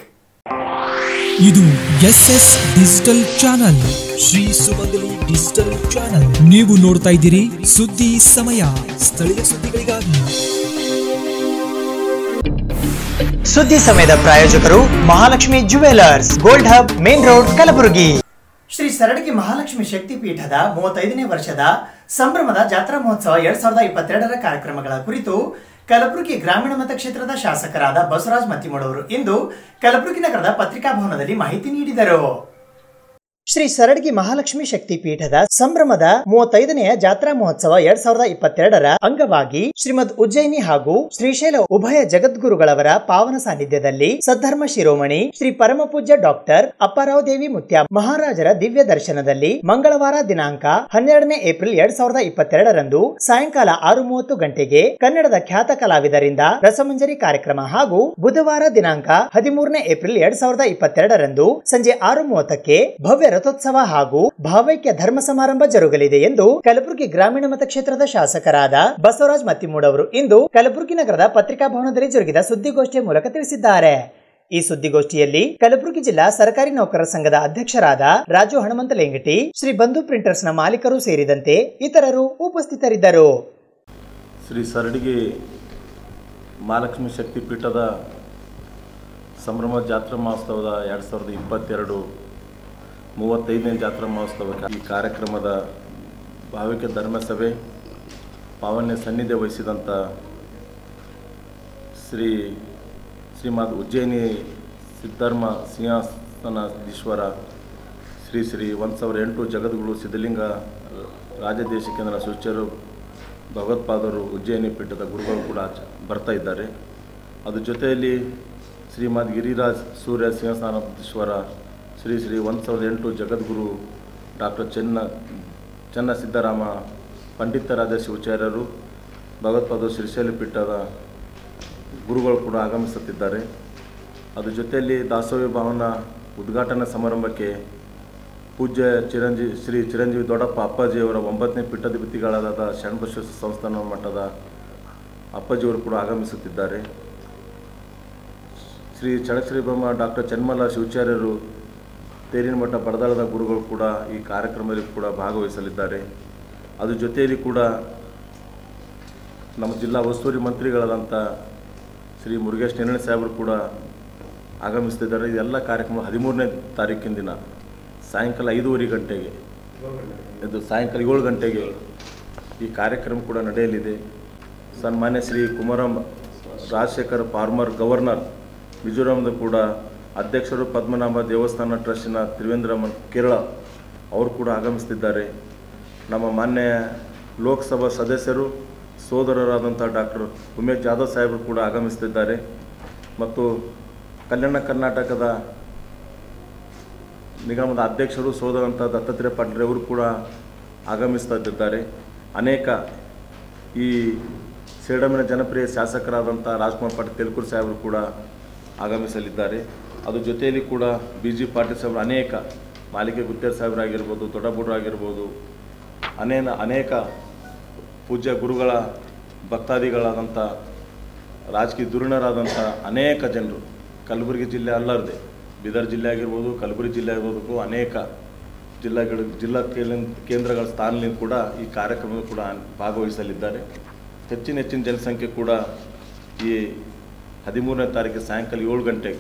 ಇದು S S digital channel Shri Sumangali digital channel ನೀವು ನೋಡ್ತಾ ಇದ್ದೀರಿ ಸುದ್ದಿ ಸಮಯ ಸ್ಥಳೀಯ ಸುದ್ದಿಗಳಿಗಾಗಿ ಸುದ್ದಿ ಸಮಯದ ಪ್ರಾಯೋಜಕರು Mahalakshmi jewellers gold hub main road Kalaburagi Shri Saradagi Mahalakshmi ಶಕ್ತಿ ಪೀಠದ ಮೂವತ್ತೈದನೇ ವರ್ಷದ ಸಂಭ್ರಮದ ಜಾತ್ರಾ ಮಹೋತ್ಸವ ಎರಡ್ ಸಾವಿರದ ಇಪ್ಪತ್ತೆರಡರ ಕಾರ್ಯಕ್ರಮಗಳ ಕುರಿತು ಕಲಬುರಗಿ ಗ್ರಾಮೀಣ ಮತಕ್ಷೇತ್ರದ ಶಾಸಕರಾದ ಬಸವರಾಜ್ ಮತ್ತಿಮೂಡವರು ಇಂದು ಕಲಬುರಗಿ ನಗರದ ಪತ್ರಿಕಾ ಭವನದಲ್ಲಿ ಮಾಹಿತಿ ನೀಡಿದರು ಶ್ರೀ ಸರಡ್ಗಿ ಮಹಾಲಕ್ಷ್ಮಿ ಶಕ್ತಿ ಪೀಠದ ಸಂಭ್ರಮದ ಮೂವತ್ತೈದನೆಯ ಜಾತ್ರಾ ಮಹೋತ್ಸವ ಎರಡ್ ಸಾವಿರದ ಇಪ್ಪತ್ತೆರಡರ ಅಂಗವಾಗಿ ಶ್ರೀಮದ್ ಉಜ್ಜಯಿನಿ ಹಾಗೂ ಶ್ರೀಶೈಲ ಉಭಯ ಜಗದ್ಗುರುಗಳವರ ಪಾವನ ಸಾನ್ನಿಧ್ಯದಲ್ಲಿ ಸದ್ಧರ್ಮ ಶಿರೋಮಣಿ ಶ್ರೀ ಪರಮಪೂಜ್ಯ ಡಾಕ್ಟರ್ ಅಪ್ಪಾರಾವ್ ದೇವಿ ಮುತ್ಯ ಮಹಾರಾಜರ ದಿವ್ಯ ದರ್ಶನದಲ್ಲಿ ಮಂಗಳವಾರ ದಿನಾಂಕ ಹನ್ನೆರಡನೇ ಏಪ್ರಿಲ್ ಎರಡ್ ಸಾವಿರದ ಇಪ್ಪತ್ತೆರಡರಂದು ಸಾಯಂಕಾಲ ಆರು ಮೂವತ್ತು ಗಂಟೆಗೆ ಕನ್ನಡದ ಖ್ಯಾತ ಕಲಾವಿದರಿಂದ ರಸಮಂಜರಿ ಕಾರ್ಯಕ್ರಮ ಹಾಗೂ ಬುಧವಾರ ದಿನಾಂಕ ಹದಿಮೂರನೇ ಏಪ್ರಿಲ್ ಎರಡ್ ಸಾವಿರದ ಇಪ್ಪತ್ತೆರಡರಂದು ಸಂಜೆ ಆರು ಮೂವತ್ತಕ್ಕೆ ಭವ್ಯ ರಥೋತ್ಸವ ಹಾಗೂ ಭಾವೈಕ್ಯ ಧರ್ಮ ಸಮಾರಂಭ ಜರುಗಲಿದೆ ಎಂದು ಕಲಬುರಗಿ ಗ್ರಾಮೀಣ ಮತಕ್ಷೇತ್ರದ ಶಾಸಕರಾದ ಬಸವರಾಜ್ ಮತ್ತಿಮೂಡವರು ಇಂದು ಕಲಬುರಗಿ ನಗರದ ಪತ್ರಿಕಾ ಭವನದಲ್ಲಿ ಜರುಗಿದ ಸುದ್ದಿಗೋಷ್ಠಿಯ ಮೂಲಕ ತಿಳಿಸಿದ್ದಾರೆ ಈ ಸುದ್ದಿಗೋಷ್ಠಿಯಲ್ಲಿ ಕಲಬುರಗಿ ಜಿಲ್ಲಾ ಸರ್ಕಾರಿ ನೌಕರರ ಸಂಘದ ಅಧ್ಯಕ್ಷರಾದ ರಾಜು ಹನುಮಂತ ಲೆಂಗಟಿ ಶ್ರೀ ಬಂಧು ಪ್ರಿಂಟರ್ಸ್ನ ಮಾಲೀಕರು ಸೇರಿದಂತೆ ಇತರರು ಉಪಸ್ಥಿತರಿದ್ದರು ಶ್ರೀ ಸರಡಿಗೆ ಮಹಾಲಕ್ಷ್ಮಿ ಶಕ್ತಿ ಪೀಠದ ಸಂಭ್ರಮ ಜಾತ್ರಾ ಮಹೋತ್ಸವದ ಎರಡು ಸಾವಿರದ ಇಪ್ಪತ್ತೆರಡು ಮೂವತ್ತೈದನೇ ಜಾತ್ರಾ ಮಹೋತ್ಸವಕ್ಕೆ ಈ ಕಾರ್ಯಕ್ರಮದ ಭಾವಿಕ ಧರ್ಮಸಭೆ ಪಾವನ್ಯ ಸನ್ನಿಧ್ಯ ವಹಿಸಿದಂಥ ಶ್ರೀ ಶ್ರೀಮದ್ ಉಜ್ಜಯಿನಿ ಸಿದ್ಧರ್ಮ ಸಿಂಹಾಸನಾಧೀಶ್ವರ ಶ್ರೀ ಶ್ರೀ ಒಂದು ಸಾವಿರ ಎಂಟು ಜಗದ್ಗುರು ಸಿದ್ಧಲಿಂಗ ರಾಜದೇಶಿಕೇಂದ್ರ ಸುಚರು ಭಗವತ್ಪಾದರು ಉಜ್ಜಯಿನಿ ಪೀಠದ ಗುರುಗಳು ಕೂಡ ಆಚ- ಬರ್ತಾ ಇದ್ದಾರೆ ಅದ್ರ ಜೊತೆಯಲ್ಲಿ ಶ್ರೀಮದ್ ಗಿರಿರಾಜ್ ಸೂರ್ಯ ಸಿಂಹಸ್ಥಾನಾಧೀಶ್ವರ ಶ್ರೀ ಶ್ರೀ ಒಂದು ಸಾವಿರದ ಎಂಟು ಜಗದ್ಗುರು ಡಾಕ್ಟರ್ ಚೆನ್ನ ಚೆನ್ನ ಸಿದ್ದರಾಮ ಪಂಡಿತರಾದ ಶಿವಾಚಾರ್ಯರು ಭಗವತ್ಪಾದರು ಶ್ರೀಶೈಲ ಪೀಠದ ಗುರುಗಳು ಕೂಡ ಆಗಮಿಸುತ್ತಿದ್ದಾರೆ ಅದ್ರ ಜೊತೆಯಲ್ಲಿ ದಾಸೋಹಿ ಭವನ ಉದ್ಘಾಟನಾ ಸಮಾರಂಭಕ್ಕೆ ಪೂಜ್ಯ ಚಿರಂಜೀವಿ ಶ್ರೀ ಚಿರಂಜೀವಿ ದೊಡ್ಡಪ್ಪ ಅಪ್ಪಾಜಿಯವರ ಒಂಬತ್ತನೇ ಪೀಠಾಧಿಪತಿಗಳಾದ ಶರಣಬಸವ ಸಂಸ್ಥಾನ ಮಟ್ಟದ ಅಪ್ಪಾಜಿಯವರು ಕೂಡ ಆಗಮಿಸುತ್ತಿದ್ದಾರೆ ಶ್ರೀ ಚಳಶ್ರೀ ಬ್ರಹ್ಮ ಡಾಕ್ಟರ್ ಚನ್ಮಲ ಶಿವಾಚಾರ್ಯರು ತೇರಿನ ಮಠ ಪಡದಾಳದ ಗುರುಗಳು ಕೂಡ ಈ ಕಾರ್ಯಕ್ರಮದಲ್ಲಿ ಕೂಡ ಭಾಗವಹಿಸಲಿದ್ದಾರೆ ಅದ್ರ ಜೊತೆಯಲ್ಲಿ ಕೂಡ ನಮ್ಮ ಜಿಲ್ಲಾ ಉಸ್ತುವಾರಿ ಮಂತ್ರಿಗಳಾದಂಥ ಶ್ರೀ ಮುರುಗೇಶ್ ನೆರಳೆ ಸಾಹೇಬರು ಕೂಡ ಆಗಮಿಸ್ತಿದ್ದಾರೆ ಇದೆಲ್ಲ ಕಾರ್ಯಕ್ರಮ ಹದಿಮೂರನೇ ತಾರೀಕಿನ ದಿನ ಸಾಯಂಕಾಲ ಐದೂವರೆ ಗಂಟೆಗೆ ಇದು ಸಾಯಂಕಾಲ ಏಳು ಗಂಟೆಗೆ ಈ ಕಾರ್ಯಕ್ರಮ ಕೂಡ ನಡೆಯಲಿದೆ ಸನ್ಮಾನ್ಯ ಶ್ರೀ ಕುಮಾರಂ ರಾಜಶೇಖರ್ ಫಾರ್ಮರ್ ಗವರ್ನರ್ ಮಿಜೋರಾಂದ ಕೂಡ ಅಧ್ಯಕ್ಷರು ಪದ್ಮನಾಭ ದೇವಸ್ಥಾನ ಟ್ರಸ್ಟಿನ ತ್ರಿವೇಂದ್ರಮನ್ ಕೇರಳ ಅವರು ಕೂಡ ಆಗಮಿಸ್ತಿದ್ದಾರೆ ನಮ್ಮ ಮಾನ್ಯ ಲೋಕಸಭಾ ಸದಸ್ಯರು ಸೋದರರಾದಂಥ ಡಾಕ್ಟರ್ ಉಮೇಶ್ ಜಾಧವ್ ಸಾಹೇಬರು ಕೂಡ ಆಗಮಿಸ್ತಿದ್ದಾರೆ ಮತ್ತು ಕಲ್ಯಾಣ ಕರ್ನಾಟಕದ ನಿಗಮದ ಅಧ್ಯಕ್ಷರು ಸೋದರಂಥ ದತ್ತಾತ್ರೇಯ ಪಾಟೀಲ್ ಅವರು ಕೂಡ ಆಗಮಿಸ್ತಾ ಇದ್ದಾರೆ ಅನೇಕ ಈ ಸೇಡಮಿನ ಜನಪ್ರಿಯ ಶಾಸಕರಾದಂಥ ರಾಜ್ಕುಮಾರ್ ಪಾಟೀಲ್ ತೆಲುಕೂರು ಸಾಹೇಬರು ಕೂಡ ಆಗಮಿಸಲಿದ್ದಾರೆ ಅದ್ರ ಜೊತೆಯಲ್ಲಿ ಕೂಡ ಬಿ ಜಿ ಪಾಟೀಲ್ ಸಾಹೇಬರು ಅನೇಕ ಮಾಲಿಕೆ ಗುತ್ತೇರ್ ಸಾಹೇಬರಾಗಿರ್ಬೋದು ದೊಡ್ಡಬೂಡ್ರು ಆಗಿರ್ಬೋದು ಅನೇನ ಅನೇಕ ಪೂಜ್ಯ ಗುರುಗಳ ಭಕ್ತಾದಿಗಳಾದಂಥ ರಾಜಕೀಯ ಧುರೀಣರಾದಂಥ ಅನೇಕ ಜನರು ಕಲಬುರಗಿ ಜಿಲ್ಲೆ ಅಲ್ಲದೆ ಬೀದರ್ ಜಿಲ್ಲೆ ಆಗಿರ್ಬೋದು ಕಲಬುರಗಿ ಜಿಲ್ಲೆ ಆಗಿರ್ಬೋದು ಅನೇಕ ಜಿಲ್ಲೆಗಳು ಜಿಲ್ಲಾ ಕೇಂದ್ರ- ಕೇಂದ್ರಗಳ ಸ್ಥಾನದಿಂದ ಕೂಡ ಈ ಕಾರ್ಯಕ್ರಮದ ಕೂಡ ಭಾಗವಹಿಸಲಿದ್ದಾರೆ ಹೆಚ್ಚಿನ ಹೆಚ್ಚಿನ ಜನಸಂಖ್ಯೆ ಕೂಡ ಈ ಹದಿಮೂರನೇ ತಾರೀಕು ಸಾಯಂಕಾಲ ಏಳು ಗಂಟೆಗೆ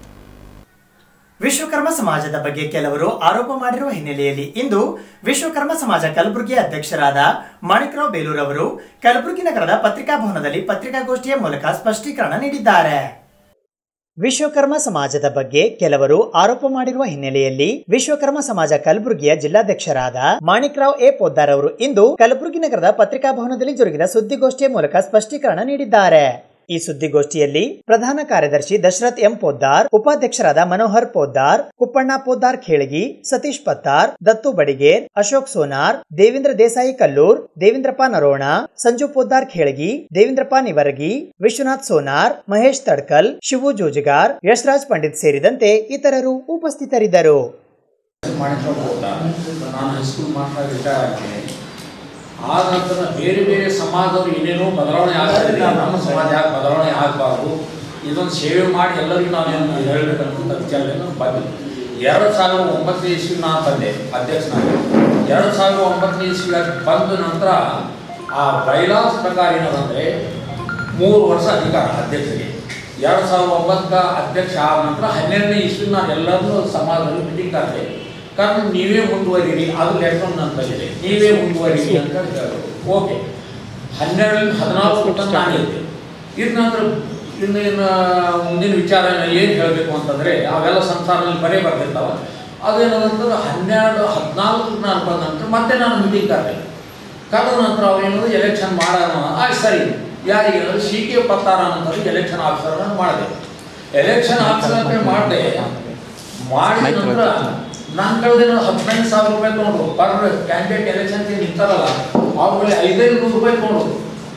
ವಿಶ್ವಕರ್ಮ ಸಮಾಜದ ಬಗ್ಗೆ ಕೆಲವರು ಆರೋಪ ಮಾಡಿರುವ ಹಿನ್ನೆಲೆಯಲ್ಲಿ ಇಂದು ವಿಶ್ವಕರ್ಮ ಸಮಾಜ ಕಲಬುರಗಿ ಅಧ್ಯಕ್ಷರಾದ ಮಾಣಿಕರಾವ್ ಬೇಲೂರ್ ಅವರು ಕಲಬುರಗಿ ನಗರದ ಪತ್ರಿಕಾ ಭವನದಲ್ಲಿ ಪತ್ರಿಕಾಗೋಷ್ಠಿಯ ಮೂಲಕ ಸ್ಪಷ್ಟೀಕರಣ ನೀಡಿದ್ದಾರೆ ವಿಶ್ವಕರ್ಮ ಸಮಾಜದ ಬಗ್ಗೆ ಕೆಲವರು ಆರೋಪ ಮಾಡಿರುವ ಹಿನ್ನೆಲೆಯಲ್ಲಿ ವಿಶ್ವಕರ್ಮ ಸಮಾಜ ಕಲಬುರಗಿಯ ಜಿಲ್ಲಾಧ್ಯಕ್ಷರಾದ ಮಾಣಿಕ್ರಾವ್ ಎ ಪೋದ್ದಾರ್ ಅವರು ಇಂದು ಕಲಬುರಗಿ ನಗರದ ಪತ್ರಿಕಾ ಭವನದಲ್ಲಿ ಜರುಗಿದ ಸುದ್ದಿಗೋಷ್ಠಿಯ ಮೂಲಕ ಸ್ಪಷ್ಟೀಕರಣ ನೀಡಿದ್ದಾರೆ ಈ ಸುದ್ದಿಗೋಷ್ಠಿಯಲ್ಲಿ ಪ್ರಧಾನ ಕಾರ್ಯದರ್ಶಿ ದಶರಥ್ ಎಂ ಪೋದ್ದಾರ್ ಉಪಾಧ್ಯಕ್ಷರಾದ ಮನೋಹರ್ ಪೋದ್ದಾರ್ ಕುಪ್ಪಣ್ಣ ಪೋದ್ದಾರ್ ಖೇಳಗಿ ಸತೀಶ್ ಪತ್ತಾರ್ ದತ್ತು ಬಡಿಗೇರ್ ಅಶೋಕ್ ಸೋನಾರ್ ದೇವೇಂದ್ರ ದೇಸಾಯಿ ಕಲ್ಲೂರ್ ದೇವೇಂದ್ರಪ್ಪ ನರೋಣ ಸಂಜು ಪೋದ್ದಾರ್ ಖೇಳಗಿ ದೇವೇಂದ್ರಪ್ಪ ನಿವರಗಿ ವಿಶ್ವನಾಥ್ ಸೋನಾರ್ ಮಹೇಶ್ ತಡ್ಕಲ್ ಶಿವು ಜೋಜಿಗಾರ್ ಯಶ್ರಾಜ್ ಪಂಡಿತ್ ಸೇರಿದಂತೆ ಇತರರು ಉಪಸ್ಥಿತರಿದ್ದರು ಮಾಡಿಕೊಂಡು ನಾನು ಹೈಸ್ಕೂಲ್ ಮಾಸ್ಟರ್ ರಿಟೈರ್ ಆಗ್ತೀನಿ ಆ ನಂತರ ಬೇರೆ ಬೇರೆ ಸಮಾಜದವರು ಏನೇನೋ ಬದಲಾವಣೆ ಆಗ್ತದೆ ನಮ್ಮ ಸಮಾಜ ಯಾಕೆ ಬದಲಾವಣೆ ಆಗಬಾರ್ದು ಇದೊಂದು ಸೇವೆ ಮಾಡಿ ಎಲ್ಲರಿಗೂ ನಾವು ಏನು ಹೇಳಬೇಕಂತ ವಿಚಾರದಿಂದ ಬಂದೆ ಎರಡು ಸಾವಿರದ ಒಂಬತ್ತನೇ ಇಸ್ವಿ ನಾನು ಬಂದೆ ಅಧ್ಯಕ್ಷನಾಗಿ ಎರಡು ಸಾವಿರದ ಒಂಬತ್ತನೇ ಇಸ್ವಿ ಬಂದ ನಂತರ ಆ ಬೈಲಾಸ್ ಪ್ರಕಾರ ಏನದಂದರೆ ಮೂರು ವರ್ಷ ಅಧಿಕಾರ ಅಧ್ಯಕ್ಷರಿಗೆ ಎರಡು ಸಾವಿರದ ಒಂಬತ್ತರ ಅಧ್ಯಕ್ಷ ಆದ ನಂತರ ಹನ್ನೆರಡನೇ ಇಸ್ವಿ ನಾನು ಎಲ್ಲರನ್ನೂ ಸಮಾಜದಲ್ಲಿ ಮೀಟಿಂಗ್ ಕರೆದೆ ಕಾರಣ ನೀವೇ ಮುಂದುವರಿರಿ ಅದು ಲೆಟರ್ ನಂತಲ್ಲಿದೆ ನೀವೇ ಮುಂದುವರಿರಿ ಅಂತ ಹೇಳಿದ್ರು ಓಕೆ ಹನ್ನೆರಡರಿಂದ ಹದಿನಾಲ್ಕು ತನಕ ನಾನಿದ್ದೆ ಇದ ನಂತರ ಇನ್ನು ಇನ್ನು ಮುಂದಿನ ವಿಚಾರ ಏನು ಹೇಳಬೇಕು ಅಂತಂದರೆ ಅವೆಲ್ಲ ಸಂಸಾರದಲ್ಲಿ ಬರೇ ಬರ್ತಿರ್ತಾವ ಅದೇನಂತಂದ್ರೆ ಹನ್ನೆರಡು ಹದಿನಾಲ್ಕು ನಾನು ಬಂದ ನಂತರ ಮತ್ತೆ ನಾನು ಮೀಟಿಂಗ್ ಕರೆದೆ ಕರೆದ ನಂತರ ಅವ್ರೇನಂದ್ರೆ ಎಲೆಕ್ಷನ್ ಮಾಡೋಣ ಆಯ್ತು ಸರಿ ಯಾರಿಗೆ ಅಂದ್ರೆ ಸಿ ಕೆ ಪತ್ತಾರ ಅಂತ ಎಲೆಕ್ಷನ್ ಆಫೀಸರ್ ನಾನು ಮಾಡಿದೆ ಎಲೆಕ್ಷನ್ ಆಫೀಸರ್ ಅಂತ ಮಾಡಿದೆ ಮಾಡಿದ ನಂತರ ನಾನು ಕಳೆದ ಹದಿನೈದು ಸಾವಿರ ರೂಪಾಯಿ ತೊಗೊಂಡ್ರು ಪರ್ ಕ್ಯಾಂಡಿಡೇಟ್ ಎಲೆಕ್ಷನ್ಗೆ ನಿಂತಾರಲ್ಲ ಅವ್ರಲ್ಲಿ ಐದೈದು ನೂರು ರೂಪಾಯಿ ತೊಗೊಂಡ್ರು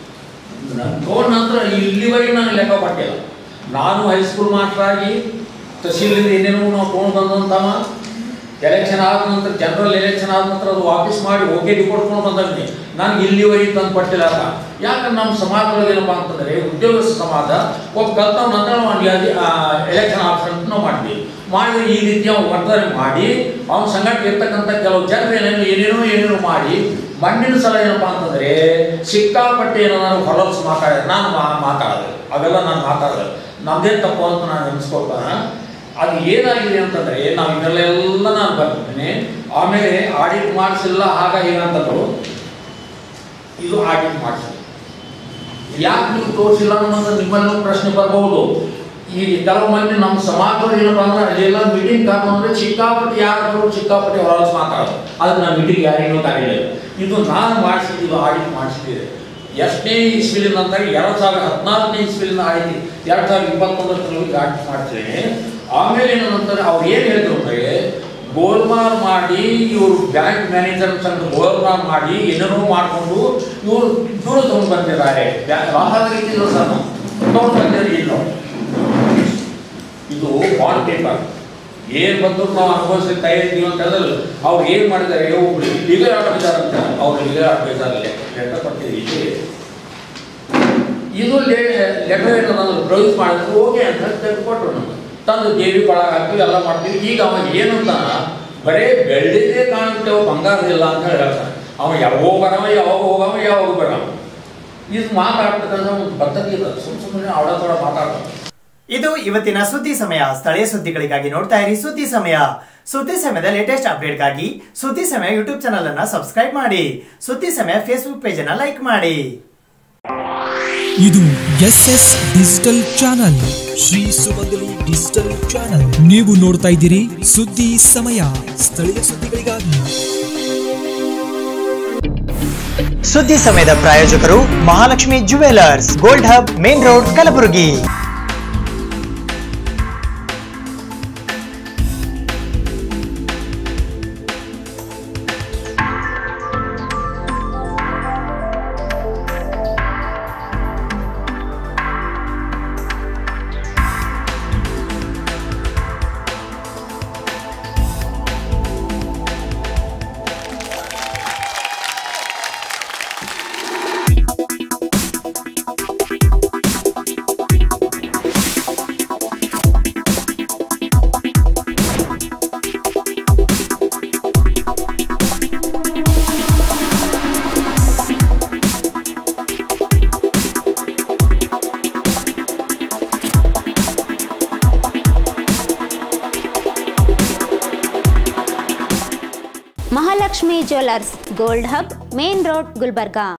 ತೊಗೊಂಡ ನಂತರ ಇಲ್ಲಿವರೆಗೆ ನಾನು ಲೆಕ್ಕ ಪಟ್ಟಿಲ್ಲ ನಾನು ಹೈಸ್ಕೂಲ್ ಮಾಸ್ಟರ್ ಆಗಿ ತಹಸೀಲಿಂದ ಏನೇನೋ ನಾವು ತೊಗೊಂಡು ಬಂದಂತವ ಎಲೆಕ್ಷನ್ ಆದ ನಂತರ ಜನರಲ್ ಎಲೆಕ್ಷನ್ ಆದ ನಂತರ ಅದು ವಾಪಸ್ ಮಾಡಿ ಓಕೆ ರಿಪೋರ್ಟ್ ತೊಗೊಂಡು ಬಂದಲ್ಲಿ ನಾನು ಇಲ್ಲಿವರೆಗೆ ತಂದು ಪಟ್ಟಿಲ್ಲ ಅಂತ ಯಾಕಂದ್ರೆ ನಮ್ಮ ಸಮಾಜದೊಳಗೆ ಏನಪ್ಪ ಅಂತಂದರೆ ಉದ್ಯೋಗಸ್ಥ ಸಮಾಜ ಒಬ್ಬ ಕಲ್ತವ್ ನಂತರ ನಾವು ಎಲೆಕ್ಷನ್ ಆಫೀಸರ್ ಅಂತ ನಾವು ಮಾಡ್ತೀವಿ ಮಾಡಿದ್ರೆ ಈ ರೀತಿ ಅವ್ನು ವರ್ತನೆ ಮಾಡಿ ಅವನ ಸಂಘಟನೆ ಇರ್ತಕ್ಕಂಥ ಕೆಲವು ಜನರು ಏನೇನು ಏನೇನೋ ಏನೇನೋ ಮಾಡಿ ಮಣ್ಣಿನ ಸಲ ಏನಪ್ಪ ಅಂತಂದರೆ ಸಿಕ್ಕಾಪಟ್ಟೆ ಏನಾದ್ರು ಹೊಲಸು ಮಾತಾಡಿದ್ರೆ ನಾನು ಮಾ- ಮಾತಾಡೋದು ಅವೆಲ್ಲ ನಾನು ಮಾತಾಡೋದು ನಮ್ಮದೇ ತಪ್ಪು ಅಂತ ನಾನು ನೆನೆಸ್ಕೊಳ್ತಾನೆ ಅದು ಏನಾಗಿದೆ ಅಂತಂದರೆ ನಾವು ಇದರಲ್ಲೆಲ್ಲ ನಾನು ಬರ್ತೀನಿ ಆಮೇಲೆ ಆಡಿಟ್ ಮಾಡಿಸಿಲ್ಲ ಆಗ ಏನಂತಂದ್ರು ಇದು ಆಡಿಟ್ ಮಾಡಿಸಿಲ್ಲ ಯಾಕೆ ನೀವು ತೋರಿಸಿಲ್ಲ ಅನ್ನೋದು ನಿಮ್ಮಲ್ಲೂ ಪ್ರಶ್ನೆ ಬರಬಹುದು ಈ ಕೆಲವು ಮಂದಿ ನಮ್ಮ ಸಮಾಜದವ್ರು ಏನಪ್ಪ ಅಂದ್ರೆ ಅಲ್ಲೆಲ್ಲ ಮೀಟಿಂಗ್ ಕರ್ಕೊಂಡು ಅಂದ್ರೆ ಚಿಕ್ಕಾಪಟ್ಟಿ ಯಾರು ಚಿಕ್ಕಾಪಟ್ಟಿ ಹೊರಸ್ ಮಾತಾಡೋದು ಅದಕ್ಕೆ ನಾನು ಮೀಟಿಂಗ್ ಯಾರಿಗೂ ಕರೀಲಿಲ್ಲ ಇದು ನಾನು ಮಾಡಿಸಿದ್ದು ಆಡಿಟ್ ಮಾಡಿಸಿದ್ದೆ ಎಷ್ಟನೇ ಇಸ್ವಿಲಿಂದ ಅಂತ ಎರಡು ಸಾವಿರದ ಹದಿನಾಲ್ಕನೇ ಇಸ್ವಿಲಿಂದ ಆಡಿಟ್ ಎರಡು ಸಾವಿರದ ಇಪ್ಪತ್ತೊಂಬತ್ತರಲ್ಲಿ ಆಡಿಟ್ ಮಾಡ್ತೀನಿ ಆಮೇಲೆ ಏನಂತಾರೆ ಅವ್ರು ಏನು ಹೇಳಿದ್ರು ಅಂದರೆ ಗೋಲ್ಮಾಲ್ ಮಾಡಿ ಇವರು ಬ್ಯಾಂಕ್ ಮ್ಯಾನೇಜರ್ ಸಂಘ ಗೋಲ್ಮಾಲ್ ಮಾಡಿ ಏನೇನೋ ಮಾಡಿಕೊಂಡು ಇವರು ದೂರ ತಗೊಂಡು ಬಂದಿದ್ದಾರೆ ಲಾಸ್ ರೀತಿ ಇಲ್ಲ ಸರ್ ನಾವು ತಗೊಂಡು ಬಂದಿದ್ದಾರೆ ಇಲ್ಲ ಇದು ಬಾಂಡ್ ಪೇಪರ್ ಏನು ಬಂದ್ರು ನಾವು ಅನುಭವಿಸ್ಲಿಕ್ಕೆ ತಯಾರಿದ್ದೀವಿ ಅಂತ ಹೇಳಿದ್ರೆ ಅವ್ರು ಏನು ಮಾಡಿದ್ದಾರೆ ಒಬ್ರು ಲೀಗಲ್ ಆಡ್ಬಿದ್ದಾರೆ ಅಂತ ಅವ್ರು ಲೀಗಲ್ ಆಡ್ಬಿದ್ದಾರೆ ಲೆಕ್ಕ ಕೊಡ್ತೀವಿ ಇಲ್ಲಿ ಇದು ಲೆಟರ್ ಏನು ನಾನು ಪ್ರೊಡ್ಯೂಸ್ ಮಾಡಿದ್ರು ಓಕೆ ಅಂತ ತೆಗೆದು ಕೊಟ್ಟರು ನಮ್ಗೆ ತಂದು ದೇವಿ ಒಳಗೆ ಹಾಕಿ ಎಲ್ಲ ಮಾಡ್ತೀವಿ ಈಗ ಅವ ಏನಂತ ಬರೇ ಬೆಳ್ಳಿದೇ ಕಾಣುತ್ತೇವೆ ಬಂಗಾರ ಇಲ್ಲ ಅಂತ ಹೇಳ್ತಾನೆ ಅವ ಯಾವಾಗ ಬರವ ಯಾವಾಗ ಹೋಗವ ಯಾವಾಗ ಬರವ ಇದು ಮಾತಾಡ್ತಕ್ಕಂಥ ಒಂದು ಪದ್ಧತಿ ಇದೆ ಸುಮ್ಮ ಸುಮ್ಮನೆ ಅವಳ ಥರ ಮಾತಾಡ್ತಾರೆ ಇದು ಇವತ್ತಿನ ಸುದ್ದಿ ಸಮಯ ಸ್ಥಳೀಯ ಸುದ್ದಿಗಳಿಗಾಗಿ ನೋಡ್ತಾ ಇರಿ ಸುದ್ದಿ ಸಮಯ ಸುದ್ದಿ ಸಮಯದ ಲೇಟೆಸ್ಟ್ ಅಪ್ಡೇಟ್ಗಾಗಿ ಸುದ್ದಿ ಸಮಯ ಯೂಟ್ಯೂಬ್ ಚಾನಲ್ ಅನ್ನ ಸಬ್ಸ್ಕ್ರೈಬ್ ಮಾಡಿ ಸುದ್ದಿ ಸಮಯ ಫೇಸ್ಬುಕ್ ಪೇಜ್ ಅನ್ನ ಲೈಕ್ ಮಾಡಿ ಇದು S S digital channel Shri Sumangali digital channel ನೀವು ನೋಡ್ತಾ ಇದ್ದೀರಿ ಸುದ್ದಿ ಸಮಯ ಸ್ಥಳೀಯ ಸುದ್ದಿಗಳಿಗಾಗಿ ಸುದ್ದಿ ಸಮಯದ ಪ್ರಾಯೋಜಕರು Mahalakshmi jewellers gold hub main road Kalaburagi Mahalakshmi jewellers gold hub main road Gulbarga